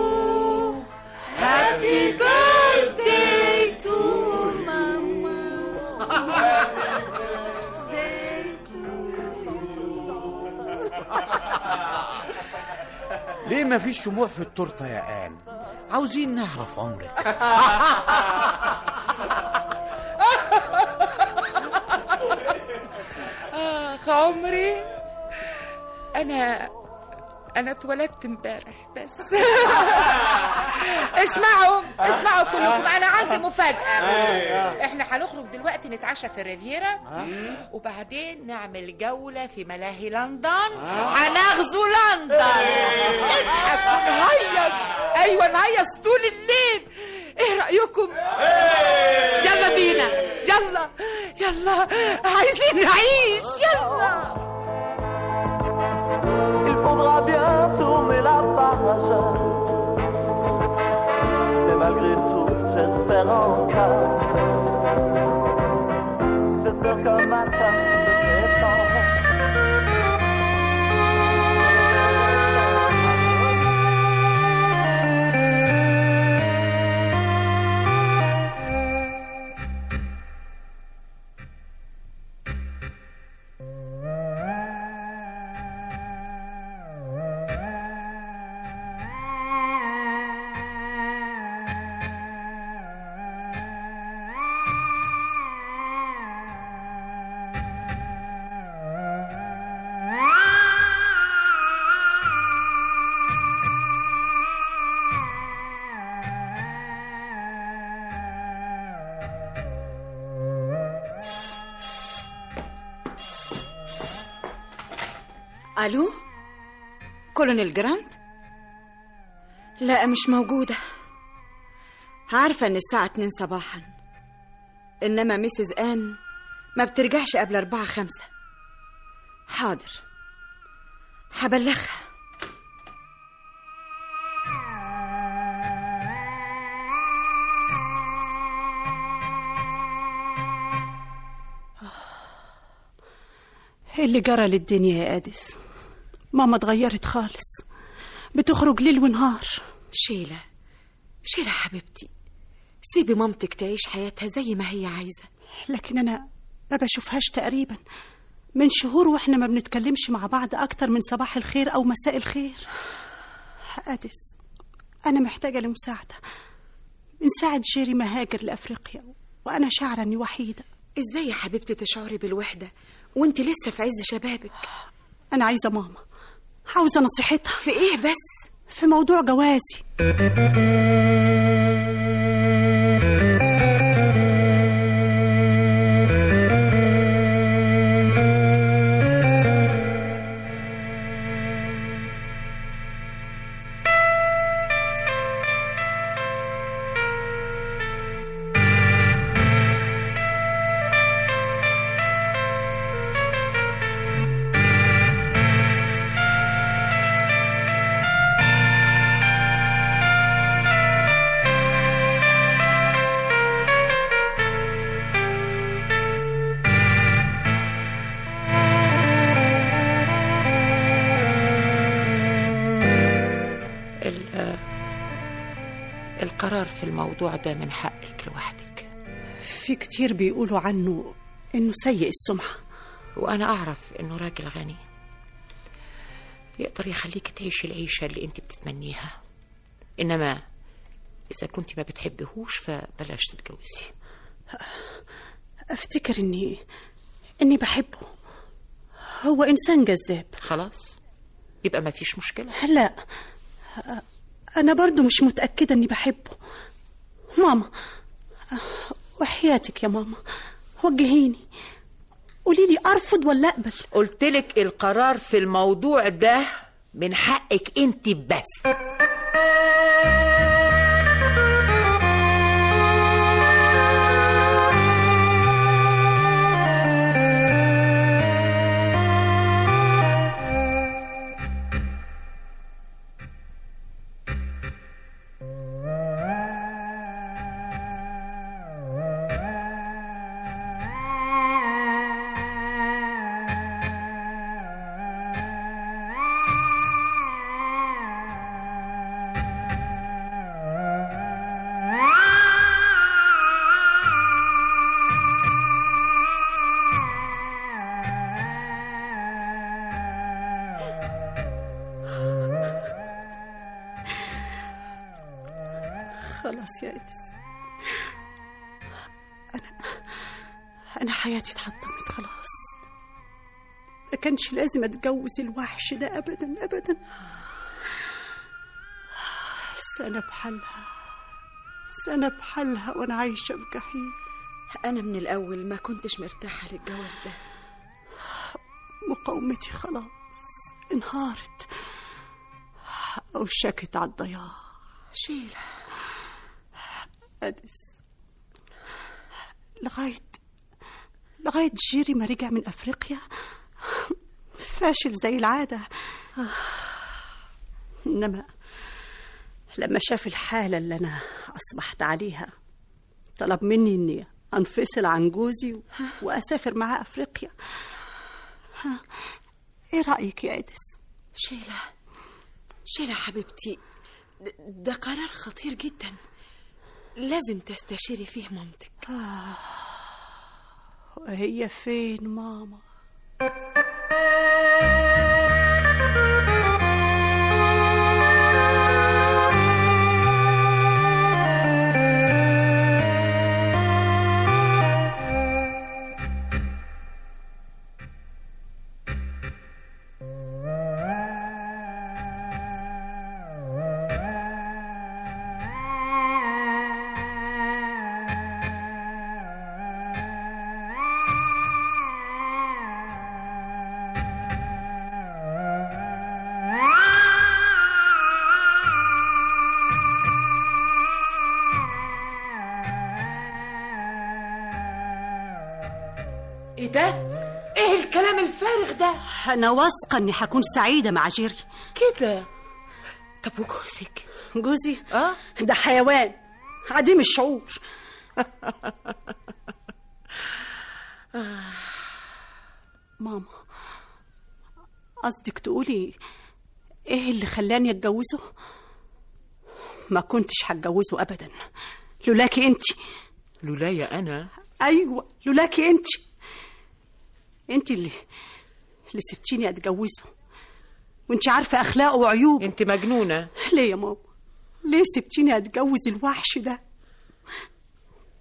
J: Happy birthday to mama. Happy birthday to
F: ليه ما فيش شموع في التورته يا آن عاوزين نعرف عمرك
B: اخ عمري انا انا اتولدت امبارح بس اسمعوا اسمعوا كلكم انا عندي مفاجاه احنا هنخرج دلوقتي نتعشى في الريفيرا وبعدين نعمل جوله في ملاهي لندن هنغزو لندن نضحك ونهيص ايوه نهيص طول الليل ايه رايكم يلا بينا يلا يلا عايزين نعيش يلا
E: Il faudra bien tourner la page. Mais malgré tout, j'espère encore. J'espère qu'un matin, je serai
D: الو كولونيل جراند لا مش موجودة عارفة ان الساعة اتنين صباحا انما ميسز ان ما بترجعش قبل اربعة خمسة حاضر هبلغها
G: ايه اللي جرى للدنيا يا اديس ماما اتغيرت خالص بتخرج ليل ونهار
D: شيلة شيلة حبيبتي سيبي مامتك تعيش حياتها زي ما هي عايزة
G: لكن انا ما بشوفهاش تقريبا من شهور واحنا ما بنتكلمش مع بعض اكتر من صباح الخير او مساء الخير اديس انا محتاجة لمساعدة من ساعة جيري ما هاجر لأفريقيا وأنا شاعرة إني وحيدة
D: ازاي يا حبيبتي تشعري بالوحدة وانت لسه في عز شبابك
G: أنا عايزة ماما عاوزة نصيحتها
D: في ايه بس
G: في موضوع جوازي
B: ال- آه، القرار في الموضوع ده من حقك لوحدك
G: في كتير بيقولوا عنه إنه سيء السمعة
B: وأنا أعرف إنه راجل غني يقدر يخليك تعيشي العيشة اللي أنت بتتمنيها إنما إذا كنت ما بتحبهوش فبلاش تتجوزي
G: أفتكر إني إني بحبه هو إنسان جذاب
B: خلاص يبقى ما فيش مشكلة
G: لا أنا برضو مش متأكدة إني بحبه ماما وحياتك يا ماما وجهيني قولي لي أرفض ولا أقبل
B: قلتلك القرار في الموضوع ده من حقك أنت بس
G: خلاص يا إدس أنا أنا حياتي اتحطمت خلاص ما كانش لازم أتجوز الوحش ده أبدا أبدا سنة بحالها سنة بحالها وأنا عايشة في جحيم
D: انا من الاول ما كنتش مرتاحة للجواز ده
G: مقاومتي خلاص انهارت أوشكت على الضياع
D: شيلة
G: أدس لغاية لغاية جيري ما رجع من أفريقيا فاشل زي العادة إنما لما شاف الحالة اللي أنا أصبحت عليها طلب مني إني أنفصل عن جوزي وأسافر معاه أفريقيا ها، إيه رأيك يا إدس؟
D: شيلة شيلة حبيبتي د- ده قرار خطير جدا لازم تستشيري فيه مامتك
G: وهي فين ماما؟
B: إيه ده؟ إيه الكلام الفارغ ده؟
G: أنا واثقة إني هكون سعيدة مع جيري
B: كده طب وجوزك؟
G: جوزي
B: اه
G: ده حيوان عديم الشعور ماما قصدك تقولي ايه اللي خلاني اتجوزه ما كنتش هتجوزه ابدا لولاكي انت
B: لولايا أنا
G: ايوه لولاكي انت انت اللي اللي سبتيني اتجوزه وانت عارفه اخلاقه وعيوبه
B: أنت مجنونة
G: ليه يا ماما ليه سبتيني اتجوز الوحش ده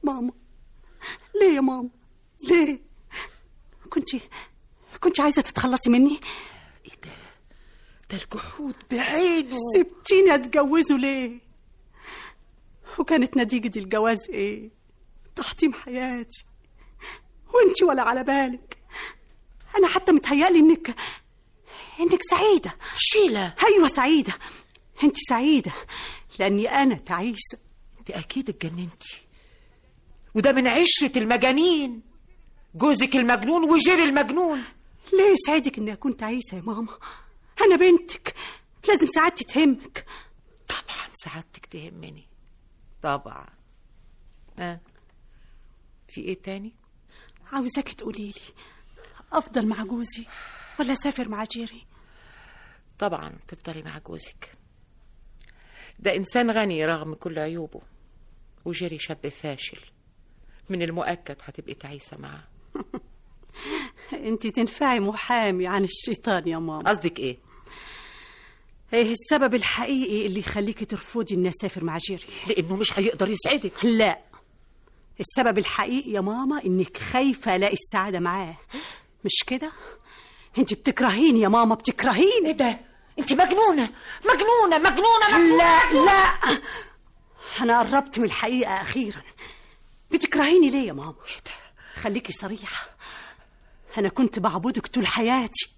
G: ماما ليه يا ماما ليه كنت كنت عايزة تتخلصي مني
B: ده الجحود بعينه
G: سبتيني اتجوزه ليه وكانت نتيجة الجواز ايه تحطيم حياتي وانتي ولا على بالك انا حتى متهيألي انك انك سعيدة
B: شيلة
G: ايوه سعيدة انت سعيدة لاني انا تعيسة
B: انت اكيد اتجننتي وده من عشرة المجانين جوزك المجنون وجيري المجنون
G: ليه يسعدك اني اكون تعيسة يا ماما انا بنتك لازم سعادتي تهمك
B: طبعا سعادتك تهمني طبعا ها في ايه تاني
G: عاوزاكي تقولي لي افضل مع جوزي ولا اسافر مع جيري
B: طبعا تفضلي مع جوزك ده انسان غني رغم كل عيوبه وجيري شاب فاشل من المؤكد هتبقي تعيسه معاه
G: انت تنفعي محامي عن الشيطان يا ماما
B: قصدك ايه
G: ايه السبب الحقيقي اللي يخليكي ترفضي اني اسافر مع جيري
B: لانه مش هيقدر يسعدك
G: لا السبب الحقيقي يا ماما انك خايفه الاقي السعاده معاه مش كده انت بتكرهيني يا ماما بتكرهيني
B: ايه ده انت مجنونه مجنونه مجنونه, مجنونة.
G: لا لا انا قربت من الحقيقه اخيرا بتكرهيني ليه يا ماما خليكي صريحه انا كنت بعبدك طول حياتي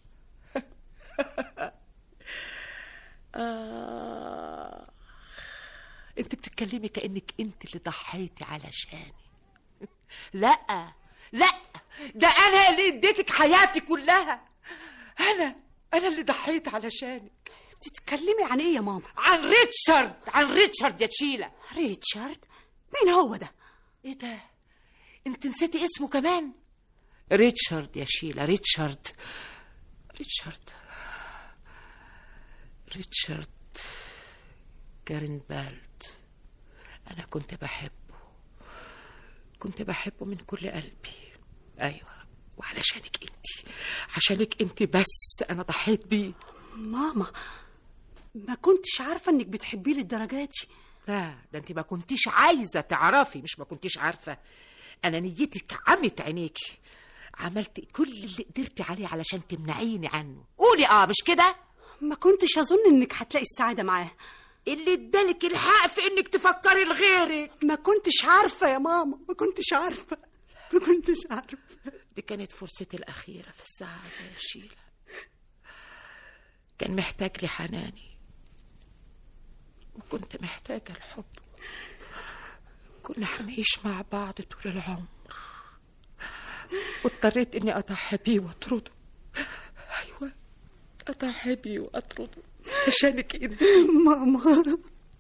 B: آه. انت بتتكلمي كانك انت اللي ضحيتي علشاني لا لا ده انا اللي اديتك حياتي كلها انا انا اللي ضحيت علشانك
G: بتتكلمي عن ايه يا ماما
B: عن ريتشارد عن ريتشارد يا تشيلا
G: ريتشارد مين هو ده
B: ايه ده انت نسيتي اسمه كمان ريتشارد يا شيلا ريتشارد ريتشارد ريتشارد جارنبالد أنا كنت بحبه كنت بحبه من كل قلبي أيوة وعلشانك أنت عشانك أنت بس أنا ضحيت بيه
G: ماما ما كنتش عارفه انك بتحبيه للدرجه دي
B: لا ده أنت ما كنتيش عايزة تعرفي مش ما كنتيش عارفة أنا نيتك عمت عينيكي عملت كل اللي قدرتي عليه علشان تمنعيني عنه قولي اه مش كده
G: ما كنتش اظن انك هتلاقي السعاده معاه
B: اللي ادالك الحق في انك تفكري لغيرك
G: ما كنتش عارفه يا ماما ما كنتش عارفه ما كنتش عارفه
B: دي كانت فرصتي الأخيرة في السعادة يا شيلة كان محتاج لي حناني وكنت محتاجة الحب كنا هنعيش مع بعض طول العمر واضطريت اني اضحي بيه واطرده ايوه اضحي بيه واطرده عشانك انت
G: ماما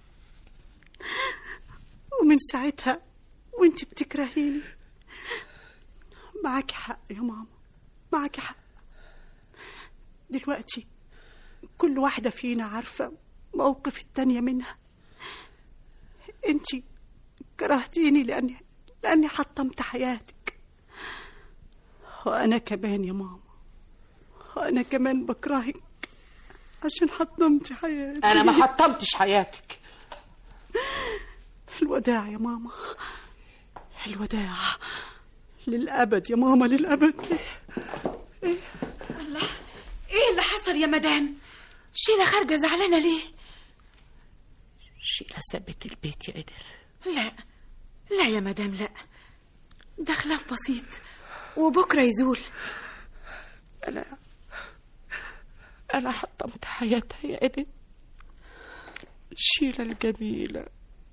G: ومن ساعتها وانت بتكرهيني معاكي حق يا ماما معاكي حق دلوقتي كل واحدة فينا عارفة موقف التانية منها انت كرهتيني لأني لأني حطمت حياتك وأنا كمان يا ماما وأنا كمان بكرهك عشان حطمت حياتي
B: انا ما حطمتش حياتك
G: الوداع يا ماما الوداع للأبد يا ماما للأبد
D: الله ايه اللي حصل يا مدام شيلة خارجة زعلانة ليه
B: شيلة سابت البيت يا إدث
D: لا لا يا مدام لا ده خلاف بسيط وبكرة يزول
B: أنا أنا حطمت حياتها يا إدث شيلة الجميلة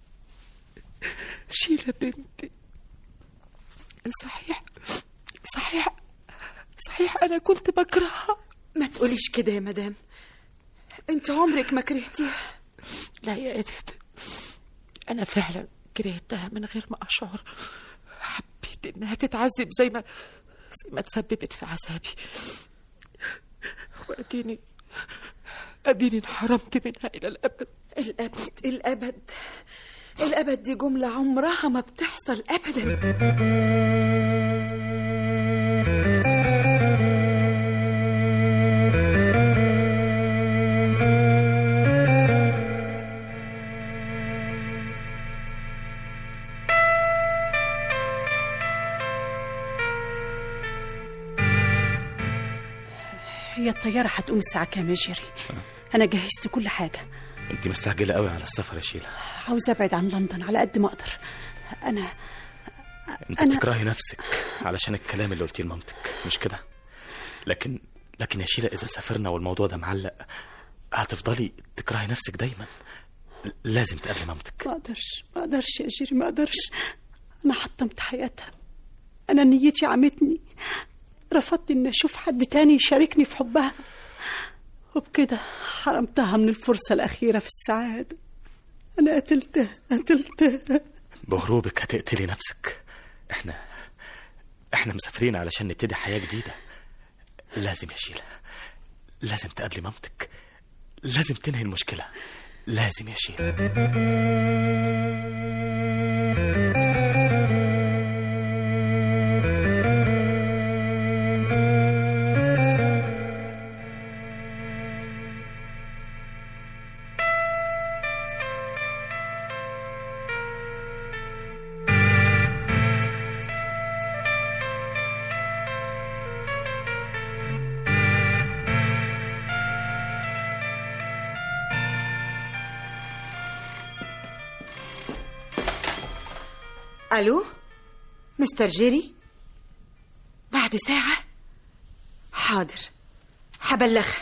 B: شيلة بنتي صحيح صحيح صحيح أنا كنت بكرهها
D: ما تقوليش كده يا مدام انت عمرك ما كرهتيها
B: لا يا إدث أنا فعلا كرهتها من غير ما أشعر حبيت إنها تتعذب زي ما زي ما تسببت في عذابي وأديني أديني انحرمت منها إلى الأبد
D: الأبد الأبد الأبد دي جملة عمرها ما بتحصل أبدا
G: هي الطيارة هتقوم الساعة كام يا جيري أنا جهزت كل حاجة
H: انت مستعجله قوي على السفر يا شيله
G: عاوزة أبعد عن لندن على قد ما أقدر أنا
H: انت
G: أنا-
H: بتكرهي نفسك علشان الكلام اللي قلتيه لمامتك مش كده لكن لكن يا شيله اذا سافرنا والموضوع ده معلق هتفضلي تكرهي نفسك دايما لازم تقابلي مامتك
G: ما أقدرش ما أقدرش يا جيري ما أقدرش أنا حطمت حياتها أنا نيتي عمتني رفضت إني أشوف حد تاني يشاركني في حبها وبكده حرمتها من الفرصة الأخيرة في السعادة أنا قتلتها قتلتها
H: بهروبك هتقتلي نفسك احنا احنا مسافرين علشان نبتدي حياة جديدة لازم يا شيلة لازم تقابلي مامتك لازم تنهي المشكلة لازم يا شيلة
D: الو مستر جيري بعد ساعة حاضر هبلغها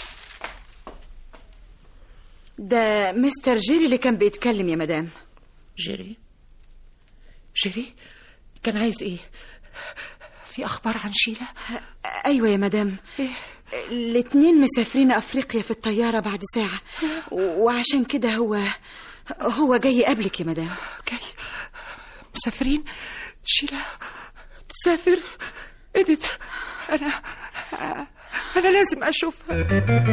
D: ده مستر جيري اللي كان بيتكلم يا مدام
B: جيري جيري كان عايز ايه في اخبار عن شيله
D: ايوه يا مدام الاتنين مسافرين افريقيا في الطيارة بعد ساعة وعشان كده هو هو جاي يقابلك يا مدام
B: جاي مسافرين شيله تسافر اديت انا انا لازم اشوفها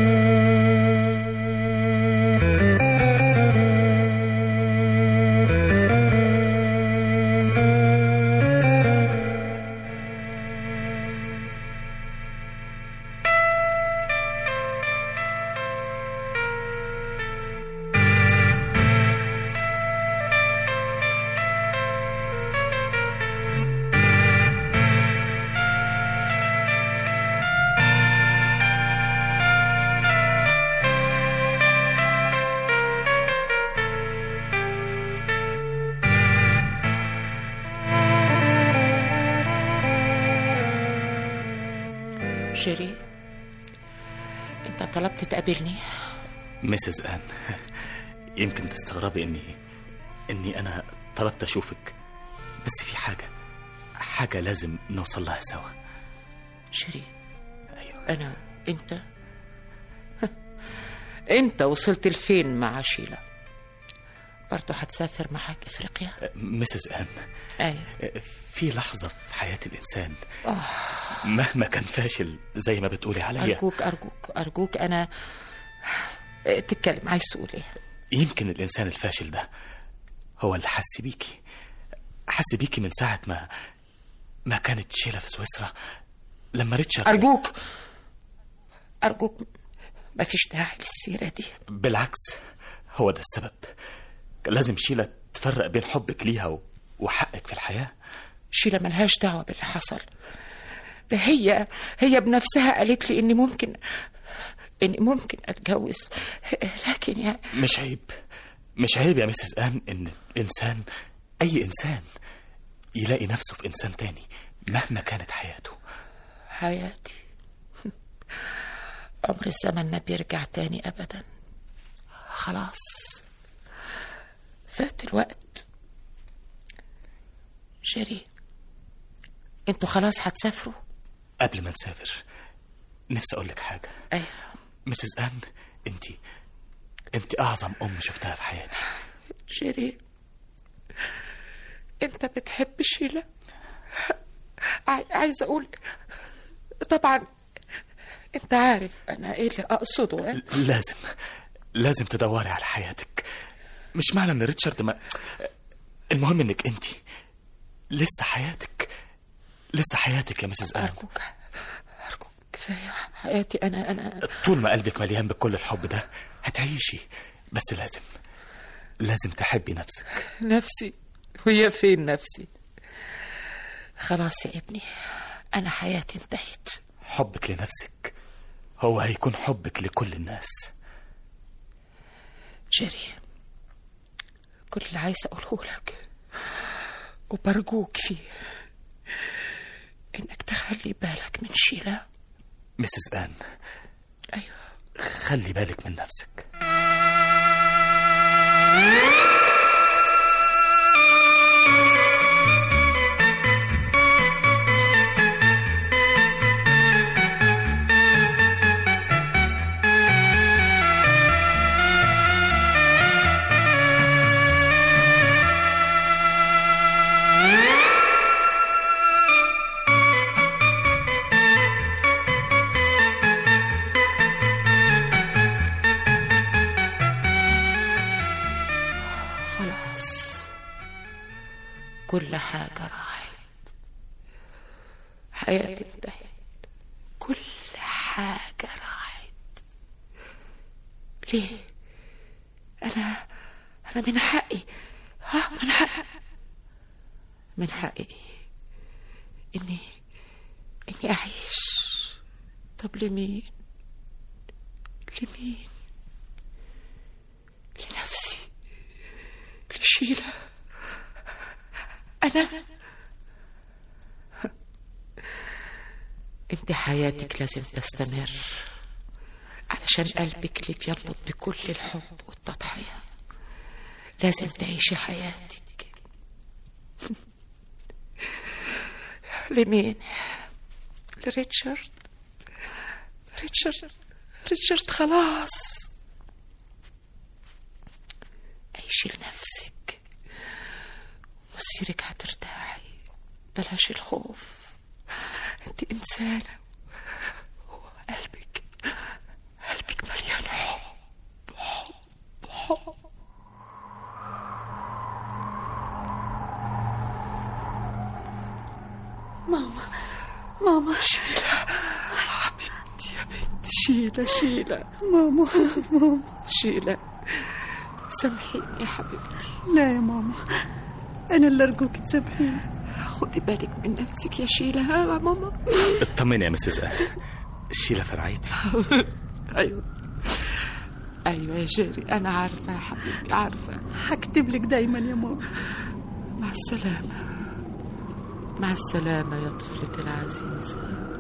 B: جيري انت طلبت تقابلني
H: مسز آن يمكن تستغربي اني اني انا طلبت اشوفك بس في حاجة حاجة لازم نوصل لها سوا
B: جيري ايوه انا انت انت وصلت لفين مع شيله برضه هتسافر معاك افريقيا
H: مسز آن
B: ايوه
H: في لحظة في حياة الإنسان
B: آه.
H: مهما كان فاشل زي ما بتقولي عليا
B: ارجوك ارجوك ارجوك انا اه، تتكلم عايز تقول ايه
H: يمكن الإنسان الفاشل ده هو اللي حس بيكي حس بيكي من ساعة ما ما كانت شيلة في سويسرا لما ريتشارد
B: ارجوك ارجوك ما فيش داعي للسيره دي
H: بالعكس هو ده السبب كان لازم شيلة تفرق بين حبك ليها و- وحقك في الحياة
B: شيله ملهاش دعوه باللي حصل ده هي هي بنفسها قالت لي اني ممكن اني ممكن اتجوز لكن يعني
H: مش عيب مش عيب يا مسز آن إن الإنسان أي إنسان يلاقي نفسه في إنسان تاني مهما كانت حياته
B: حياتي عمر الزمن ما بيرجع تاني ابدا خلاص فات الوقت جيري انتوا خلاص هتسافروا
H: قبل ما نسافر نفسي أقول لك حاجة
B: ايوه
H: مسز آن أنت أنت أعظم أم شفتها في حياتي
B: جيري انت بتحب شيلة عاي- عايزة اقول طبعا انت عارف انا ايه اللي اقصده اه؟
H: لازم لازم تدوري على حياتك مش معنى ان ريتشارد ما المهم انك انت لسه حياتك لسه حياتك يا مسز آن
B: ارجوك ارجوك كفايه حياتي انا انا
H: طول ما قلبك مليان بكل الحب ده هتعيشي بس لازم لازم تحبي نفسك
B: نفسي وهي فين نفسي خلاص يا ابني انا حياتي انتهت
H: حبك لنفسك هو هيكون حبك لكل الناس
B: جيري كل اللي عايز اقوله لك وبرجوك فيه انك تخلي بالك من شيلة
H: مسز آن
B: ايوه
H: خلي بالك من نفسك
B: خلاص كل حاجة راحت حياتي انتهت كل حاجة راحت ليه أنا أنا من حقي ها من حقي من حقي إني إني أعيش طب لمين لمين لنفسي لشيلة أنا أنت حياتك لازم تستمر علشان قلبك اللي بينبض بكل الحب والتضحية لازم تعيشي حياتك لمين لريتشارد ريتشارد ريتشارد خلاص عيشي لنفسك مصيرك هترتاحي بلاش الخوف انت انسانة وقلبك قلبك مليان حب حب حب
G: ماما ماما
B: شيلة حبيبتي يا بنتي شيلة شيلة
G: ماما ماما
B: شيلة سامحيني يا حبيبتي
G: لا يا ماما أنا اللي أرجوك تسامحيني
B: خدي بالك من نفسك يا شيلة ها يا ماما
H: اطمني يا مسز آن شيلة في رعايتي
B: ايوه ايوه يا جيري انا عارفه يا حبيبي عارفه
G: هكتب لك دايما يا ماما
B: مع السلامه مع السلامه يا طفلتي العزيزه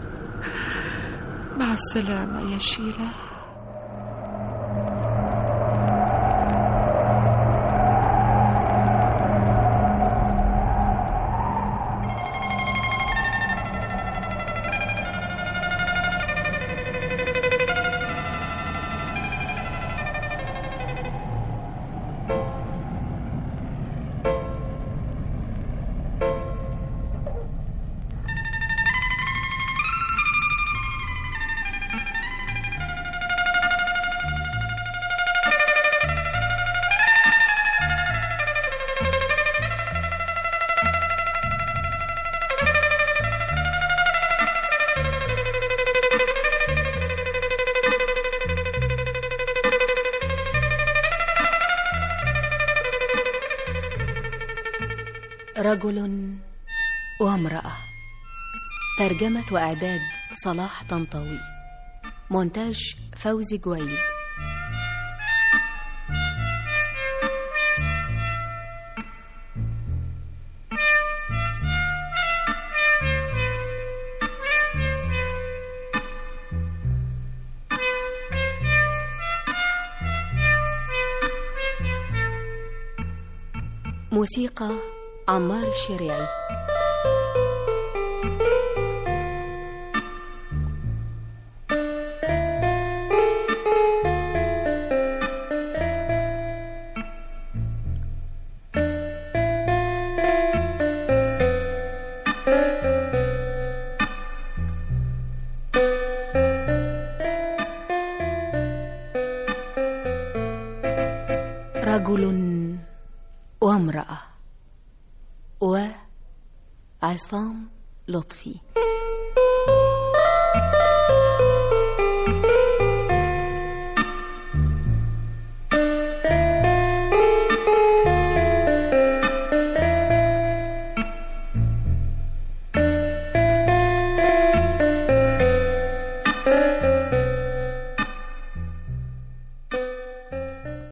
B: مع السلامه يا شيله
A: رجل وامرأة ترجمة وإعداد صلاح طنطاوي مونتاج فوزي جويد موسيقى عمار الشريعي رجل وامرأة وعصام لطفي